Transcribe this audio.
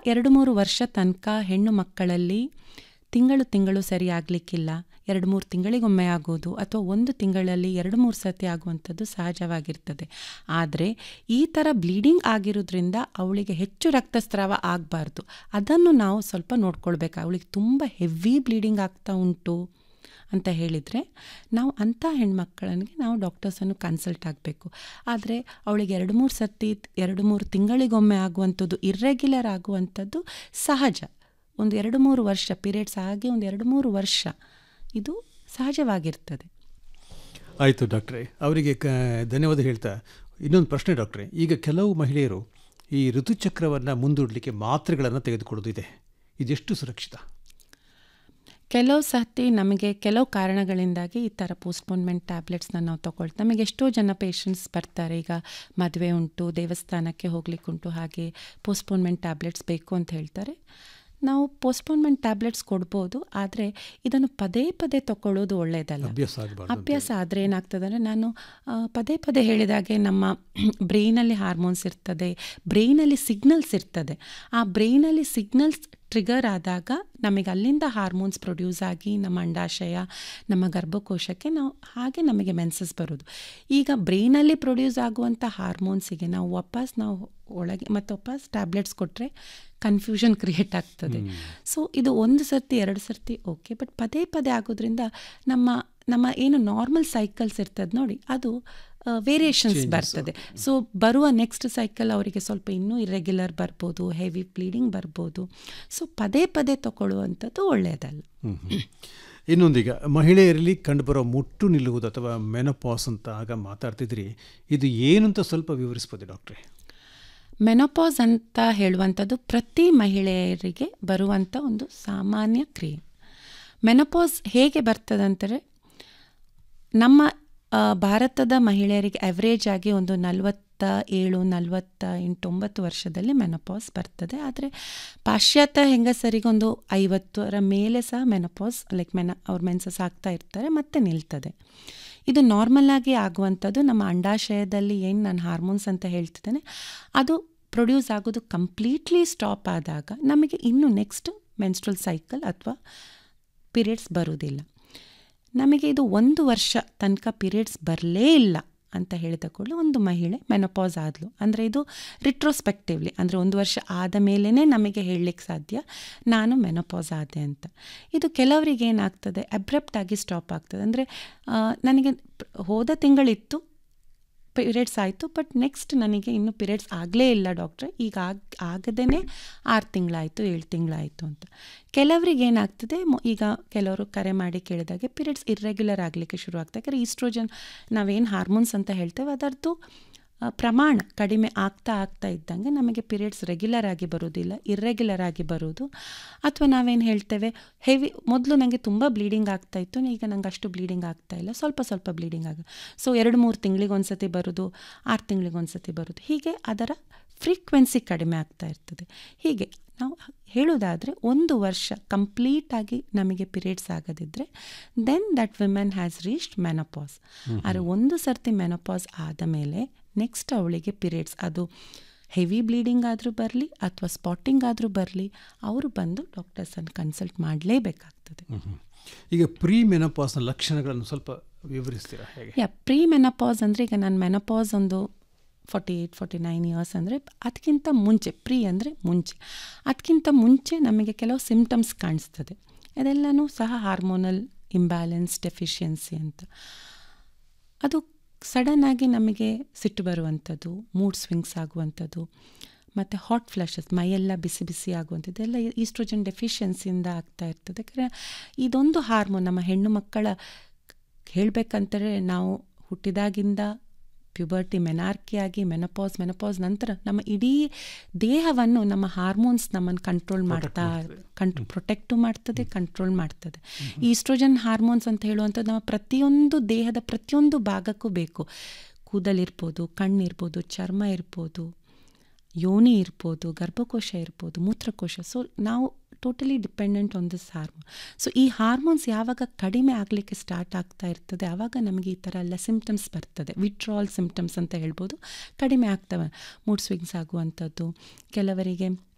ಎರಡು ಮೂರು ವರ್ಷ ತನಕ ಹೆಣ್ಣು ಮಕ್ಕಳಲ್ಲಿ ತಿಂಗಳು ತಿಂಗಳು ಸರಿ ಆಗಲಿಕ್ಕಿಲ್ಲ ಎರಡು ಮೂರು ತಿಂಗಳಿಗೊಮ್ಮೆ ಆಗೋದು ಅಥವಾ ಒಂದು ತಿಂಗಳಲ್ಲಿ ಎರಡು ಮೂರು ಸತಿ ಆಗುವಂಥದ್ದು ಸಹಜವಾಗಿರ್ತದೆ ಆದರೆ ಈ ಥರ ಬ್ಲೀಡಿಂಗ್ ಆಗಿರೋದ್ರಿಂದ ಅವಳಿಗೆ ಹೆಚ್ಚು ರಕ್ತಸ್ರಾವ ಆಗಬಾರ್ದು ಅದನ್ನು ನಾವು ಸ್ವಲ್ಪ ನೋಡ್ಕೊಳ್ಬೇಕು ಅವಳಿಗೆ ತುಂಬ ಹೆವಿ ಬ್ಲೀಡಿಂಗ್ ಆಗ್ತಾ ಉಂಟು ಅಂತ ಹೇಳಿದರೆ ನಾವು ಅಂಥ ಹೆಣ್ಮಕ್ಕಳಿಗೆ ನಾವು ಡಾಕ್ಟರ್ಸನ್ನು ಕನ್ಸಲ್ಟ್ ಆಗಬೇಕು ಆದರೆ ಅವಳಿಗೆ ಎರಡು ಮೂರು ಸತಿ ಎರಡು ಮೂರು ತಿಂಗಳಿಗೊಮ್ಮೆ ಆಗುವಂಥದ್ದು ಇರ್ರೆಗ್ಯುಲರ್ ಆಗುವಂಥದ್ದು ಸಹಜ ಒಂದು ಎರಡು ಮೂರು ವರ್ಷ ಪೀರಿಯಡ್ಸ್ ಆಗಿ ಒಂದು ಎರಡು ಮೂರು ವರ್ಷ ಇದು ಸಹಜವಾಗಿರ್ತದೆ ಆಯಿತು ಡಾಕ್ಟ್ರೇ ಅವರಿಗೆ ಕ ಧನ್ಯವಾದ ಹೇಳ್ತಾ ಇನ್ನೊಂದು ಪ್ರಶ್ನೆ ಡಾಕ್ಟ್ರೇ ಈಗ ಕೆಲವು ಮಹಿಳೆಯರು ಈ ಋತುಚಕ್ರವನ್ನು ಮುಂದೂಡಲಿಕ್ಕೆ ಮಾತ್ರೆಗಳನ್ನು ತೆಗೆದುಕೊಳ್ಳೋದಿದೆ ಇದೆಷ್ಟು ಸುರಕ್ಷಿತ ಕೆಲವು ಸತಿ ನಮಗೆ ಕೆಲವು ಕಾರಣಗಳಿಂದಾಗಿ ಈ ಥರ ಪೋಸ್ಟ್ಪೋನ್ಮೆಂಟ್ ಟ್ಯಾಬ್ಲೆಟ್ಸ್ನ ನಾವು ತೊಗೊಳ್ತೀವಿ ನಮಗೆ ಎಷ್ಟೋ ಜನ ಪೇಷಂಟ್ಸ್ ಬರ್ತಾರೆ ಈಗ ಮದುವೆ ಉಂಟು ದೇವಸ್ಥಾನಕ್ಕೆ ಹೋಗ್ಲಿಕ್ಕುಂಟು ಹಾಗೆ ಪೋಸ್ಟ್ಪೋನ್ಮೆಂಟ್ ಟ್ಯಾಬ್ಲೆಟ್ಸ್ ಬೇಕು ಅಂತ ಹೇಳ್ತಾರೆ ನಾವು ಪೋಸ್ಟ್ಪೋನ್ಮೆಂಟ್ ಟ್ಯಾಬ್ಲೆಟ್ಸ್ ಕೊಡ್ಬೋದು ಆದರೆ ಇದನ್ನು ಪದೇ ಪದೇ ತಗೊಳ್ಳೋದು ಒಳ್ಳೆಯದಲ್ಲ ಅಭ್ಯಾಸ ಆಗಬಾರ್ದು ಅಭ್ಯಾಸ ಆದರೆ ಏನಾಗ್ತದೆ ಅಂದರೆ ನಾನು ಆ, ಪದೇ ಪದೇ ಹೇಳಿದಾಗೆ ನಮ್ಮ ಬ್ರೈನಲ್ಲಿ ಹಾರ್ಮೋನ್ಸ್ ಇರ್ತದೆ ಬ್ರೈನಲ್ಲಿ ಸಿಗ್ನಲ್ಸ್ ಇರ್ತದೆ ಆ ಬ್ರೈನಲ್ಲಿ ಸಿಗ್ನಲ್ಸ್ ಟ್ರಿಗರ್ ಆದಾಗ ನಮಗೆ ಅಲ್ಲಿಂದ ಹಾರ್ಮೋನ್ಸ್ ಪ್ರೊಡ್ಯೂಸ್ ಆಗಿ ನಮ್ಮ ಅಂಡಾಶಯ ನಮ್ಮ ಗರ್ಭಕೋಶಕ್ಕೆ ನಾವು ಹಾಗೆ ನಮಗೆ ಮೆನ್ಸಸ್ ಬರೋದು ಈಗ ಬ್ರೈನಲ್ಲಿ ಪ್ರೊಡ್ಯೂಸ್ ಆಗುವಂಥ ಹಾರ್ಮೋನ್ಸಿಗೆ ನಾವು ವಾಪಸ್ ನಾವು ಒಳಗೆ ಮತ್ತು ವಾಪಸ್ ಟ್ಯಾಬ್ಲೆಟ್ಸ್ ಕೊಟ್ಟರೆ ಕನ್ಫ್ಯೂಷನ್ ಕ್ರಿಯೇಟ್ ಆಗ್ತದೆ ಸೊ ಇದು ಒಂದು ಸರ್ತಿ ಎರಡು ಸರ್ತಿ ಓಕೆ ಬಟ್ ಪದೇ ಪದೇ ಆಗೋದ್ರಿಂದ ನಮ್ಮ ನಮ್ಮ ಏನು ನಾರ್ಮಲ್ ಸೈಕಲ್ಸ್ ಇರ್ತದೆ ನೋಡಿ ಅದು ವೇರಿಯೇಷನ್ಸ್ ಬರ್ತದೆ ಸೊ ಬರುವ ನೆಕ್ಸ್ಟ್ ಸೈಕಲ್ ಅವರಿಗೆ ಸ್ವಲ್ಪ ಇನ್ನೂ ಇರೆಗ್ಯುಲರ್ ಬರ್ಬೋದು ಹೆವಿ ಬ್ಲೀಡಿಂಗ್ ಬರ್ಬೋದು ಸೊ ಪದೇ ಪದೇ ತಗೊಳ್ಳುವಂಥದ್ದು ಒಳ್ಳೆಯದಲ್ಲ ಹ್ಮ್, ಹ್ಮ್. ಇನ್ನೊಂದೀಗ ಮಹಿಳೆಯರಲ್ಲಿ ಕಂಡುಬರೋ ಮುಟ್ಟು ನಿಲ್ಲುವುದು ಅಥವಾ ಮೆನಪಾಸ್ ಅಂತ ಆಗ ಮಾತಾಡ್ತಿದ್ರಿ ಇದು ಏನು ಅಂತ ಸ್ವಲ್ಪ ವಿವರಿಸ್ಬೋದು ಡಾಕ್ಟ್ರೇ ಮೆನೋಪಾಸ್ ಅಂತ ಹೇಳುವಂಥದ್ದು ಪ್ರತಿ ಮಹಿಳೆಯರಿಗೆ ಬರುವಂಥ ಒಂದು ಸಾಮಾನ್ಯ ಕ್ರಿಯೆ ಮೆನೋಪಾಸ್ ಹೇಗೆ ಬರ್ತದಂದರೆ ನಮ್ಮ ಆ, ಭಾರತದ ಮಹಿಳೆಯರಿಗೆ ಅವರೇಜ್ ಆಗಿ ಒಂದು ನಲವತ್ತ ಏಳು ನಲವತ್ತ ಎಂಟು ಒಂಬತ್ತು ವರ್ಷದಲ್ಲಿ ಮೆನೋಪಾಸ್ ಬರ್ತದೆ ಆದರೆ ಪಾಶ್ಚಾತ್ಯ ಹೆಂಗಸರಿಗೆ ಒಂದು ಐವತ್ತರ ಮೇಲೆ ಸಹ ಮೆನೋಪಾಸ್ ಲೈಕ್ ಮೆನ ಅವ್ರ ಮೆನ್ಸಸ್ ಆಗ್ತಾ ಇರ್ತಾರೆ ಮತ್ತೆ ನಿಲ್ತದೆ ಇದು ನಾರ್ಮಲ್ ಆಗಿ ಆಗುವಂಥದ್ದು ನಮ್ಮ ಅಂಡಾಶಯದಲ್ಲಿ ಏನು ನಾನು ಹಾರ್ಮೋನ್ಸ್ ಅಂತ ಹೇಳ್ತಿದ್ದೇನೆ ಅದು ಪ್ರೊಡ್ಯೂಸ್ ಆಗೋದು ಕಂಪ್ಲೀಟ್ಲಿ ಸ್ಟಾಪ್ ಆದಾಗ ನಮಗೆ ಇನ್ನು ನೆಕ್ಸ್ಟ್ ಮೆನ್ಸ್ಟ್ರಲ್ ಸೈಕಲ್ ಅಥವಾ ಪೀರಿಯಡ್ಸ್ ಬರೋದಿಲ್ಲ ನಮಗೆ ಇದು ಒಂದು ವರ್ಷ ತನಕ ಪೀರಿಯಡ್ಸ್ ಬರಲೇ ಇಲ್ಲ ಅಂತ ಹೇಳಿದ ಕೂಡಲೇ ಒಂದು ಮಹಿಳೆ ಮೆನೋಪಾಸ್ ಆದಳು ಅಂದರೆ ಇದು ರಿಟ್ರೋಸ್ಪೆಕ್ಟಿವ್ಲಿ ಅಂದರೆ ಒಂದು ವರ್ಷ ಆದ ಮೇಲೇ ನಮಗೆ ಹೇಳಲಿಕ್ಕೆ ಸಾಧ್ಯ ನಾನು ಮೆನೋಪಾಸ್ ಆದೆ ಅಂತ ಇದು ಕೆಲವರಿಗೆ ಏನಾಗ್ತದೆ ಅಬ್ರಪ್ಟ್ ಆಗಿ ಸ್ಟಾಪ್ ಆಗ್ತದೆ ಅಂದರೆ ನನಗೆ ಪ್- ಹೋದ ತಿಂಗಳಿತ್ತು ಪೀರಿಯಡ್ಸ್ ಆಯಿತು ಬಟ್ ನೆಕ್ಸ್ಟ್ ನನಗೆ ಇನ್ನು ಪೀರಿಯಡ್ಸ್ ಆಗಲೇ ಇಲ್ಲ ಡಾಕ್ಟ್ರೆ ಈಗ ಆಗ ಆಗದೇ ಆರು ತಿಂಗಳಾಯಿತು ಏಳು ತಿಂಗಳಾಯಿತು ಅಂತ ಕೆಲವರಿಗೆ ಏನಾಗ್ತದೆ ಮೊ- ಈಗ ಕೆಲವರು ಕರೆ ಮಾಡಿ ಕೇಳಿದಾಗೆ ಪೀರಿಯಡ್ಸ್ ಇರ್ರೆಗ್ಯುಲರ್ ಆಗಲಿಕ್ಕೆ ಶುರು ಆಗ್ತದೆ ಯಾಕಂದರೆ ಈಸ್ಟ್ರೋಜನ್ ನಾವೇನು ಹಾರ್ಮೋನ್ಸ್ ಅಂತ ಹೇಳ್ತೇವೆ ಅದರದ್ದು ಆ, ಪ್ರಮಾಣ ಕಡಿಮೆ ಆಗ್ತಾ ಆಗ್ತಾ ಇದ್ದಂಗೆ ನಮಗೆ ಪೀರಿಯಡ್ಸ್ ರೆಗ್ಯುಲರ್ ಆಗಿ ಬರೋದಿಲ್ಲ ಇರ್ರೆಗ್ಯುಲರ್ ಆಗಿ ಬರೋದು ಅಥವಾ ನಾವೇನು ಹೇಳ್ತೇವೆ ಹೆವಿ ಮೊದಲು ನನಗೆ ತುಂಬ ಬ್ಲೀಡಿಂಗ್ ಆಗ್ತಾ ಇತ್ತು ಈಗ ನಂಗೆ ಅಷ್ಟು ಬ್ಲೀಡಿಂಗ್ ಆಗ್ತಾ ಇಲ್ಲ ಸ್ವಲ್ಪ ಸ್ವಲ್ಪ ಬ್ಲೀಡಿಂಗ್ ಆಗ ಸೊ ಎರಡು ಮೂರು ತಿಂಗಳಿಗೆ ಒಂದು ಸತಿ ಬರೋದು ಆರು ತಿಂಗಳಿಗೆ ಒಂದು ಸತಿ ಬರೋದು ಹೀಗೆ ಅದರ ಫ್ರೀಕ್ವೆನ್ಸಿ ಕಡಿಮೆ ಆಗ್ತಾ ಇರ್ತದೆ ಹೀಗೆ ನಾವು ಹೇಳೋದಾದರೆ ಒಂದು ವರ್ಷ ಕಂಪ್ಲೀಟಾಗಿ ನಮಗೆ ಪೀರಿಯಡ್ಸ್ ಆಗದಿದ್ದರೆ then that women has reached menopause ಆದರೆ ಒಂದು ಸರ್ತಿ ಮೆನಪಾಸ್ ಆದ ಮೇಲೆ ನೆಕ್ಸ್ಟ್ ಅವಳಿಗೆ ಪೀರಿಯಡ್ಸ್ ಅದು ಹೆವಿ ಬ್ಲೀಡಿಂಗ್ ಆದರೂ ಬರಲಿ ಅಥವಾ ಸ್ಪಾಟಿಂಗ್ ಆದರೂ ಬರಲಿ ಅವರು ಬಂದು ಡಾಕ್ಟರ್ಸನ್ನು ಕನ್ಸಲ್ಟ್ ಮಾಡಲೇಬೇಕಾಗ್ತದೆ ಹ್ಮ್, ಹ್ಮ್. ಈಗ ಪ್ರೀ ಮೆನಪಾಸ್ನ ಲಕ್ಷಣಗಳನ್ನು ಸ್ವಲ್ಪ ವಿವರಿಸ್ತೀರಾ ಹೇಗೆ ಯಾ ಪ್ರೀ ಮೆನಪಾಸ್ ಅಂದರೆ ಈಗ ನಾನು ಮೆನಪಾಸ್ ಒಂದು forty eight forty nine years ಅಂದರೆ ಅದಕ್ಕಿಂತ ಮುಂಚೆ ಪ್ರೀ ಅಂದರೆ ಮುಂಚೆ ಅದಕ್ಕಿಂತ ಮುಂಚೆ ನಮಗೆ ಕೆಲವು ಸಿಮ್ಟಮ್ಸ್ ಕಾಣಿಸ್ತದೆ ಅದೆಲ್ಲನೂ ಸಹ ಹಾರ್ಮೋನಲ್ ಇಂಬ್ಯಾಲೆನ್ಸ್ ಡೆಫಿಷಿಯನ್ಸಿ ಅಂತ ಅದು ಸಡನ್ನಾಗಿ ನಮಗೆ ಸಿಟ್ಟು ಬರುವಂಥದ್ದು ಮೂಡ್ ಸ್ವಿಂಗ್ಸ್ ಆಗುವಂಥದ್ದು ಮತ್ತು ಹಾಟ್ ಫ್ಲಶಸ್ ಮೈಯೆಲ್ಲ ಬಿಸಿ ಬಿಸಿ ಆಗುವಂಥದ್ದು ಎಲ್ಲ ಈಸ್ಟ್ರೋಜನ್ ಡೆಫಿಷಿಯನ್ಸಿಯಿಂದ ಆಗ್ತಾ ಇರ್ತದೆ ಯಾಕಂದರೆ ಇದೊಂದು ಹಾರ್ಮೋನ್ ನಮ್ಮ ಹೆಣ್ಣು ಮಕ್ಕಳ ಹೇಳಬೇಕಂತಂದರೆ ನಾವು ಹುಟ್ಟಿದಾಗಿಂದ ಪ್ಯುಬರ್ಟಿ ಮೆನಾರ್ಕಿಯಾಗಿ ಮೆನಪಾಸ್ ಮೆನಪಾಸ್ ನಂತರ ನಮ್ಮ ಇಡೀ ದೇಹವನ್ನು ನಮ್ಮ ಹಾರ್ಮೋನ್ಸ್ ನಮ್ಮನ್ನು ಕಂಟ್ರೋಲ್ ಮಾಡ್ತಾ ಕಂಟ್ ಪ್ರೊಟೆಕ್ಟು ಮಾಡ್ತದೆ ಕಂಟ್ರೋಲ್ ಮಾಡ್ತದೆ ಈಸ್ಟ್ರೋಜನ್ ಹಾರ್ಮೋನ್ಸ್ ಅಂತ ಹೇಳುವಂಥದ್ದು ನಮ್ಮ ಪ್ರತಿಯೊಂದು ದೇಹದ ಪ್ರತಿಯೊಂದು ಭಾಗಕ್ಕೂ ಬೇಕು ಕೂದಲಿರ್ಬೋದು ಕಣ್ಣಿರ್ಬೋದು ಚರ್ಮ ಇರ್ಬೋದು ಯೋನಿ ಇರ್ಬೋದು ಗರ್ಭಕೋಶ ಇರ್ಬೋದು ಮೂತ್ರಕೋಶ ಸೊ ನಾವು totally dependent on this hormone so ಈ ಹಾರ್ಮೋನ್ಸ್ ಯಾವಾಗ ಕಡಿಮೆ ಆಗಲಿಕ್ಕೆ ಸ್ಟಾರ್ಟ್ ಆಗ್ತಾ ಇರ್ತದೆ ಆವಾಗ ನಮಗೆ ಈ ಥರ ಎಲ್ಲ ಸಿಮ್ಟಮ್ಸ್ ಬರ್ತದೆ ವಿಟ್ರಾಲ್ ಸಿಮ್ಟಮ್ಸ್ ಅಂತ ಹೇಳ್ಬೋದು ಕಡಿಮೆ ಆಗ್ತವೆ ಮೂಡ್ ಸ್ವಿಂಗ್ಸ್ ಆಗುವಂಥದ್ದು ಕೆಲವರಿಗೆ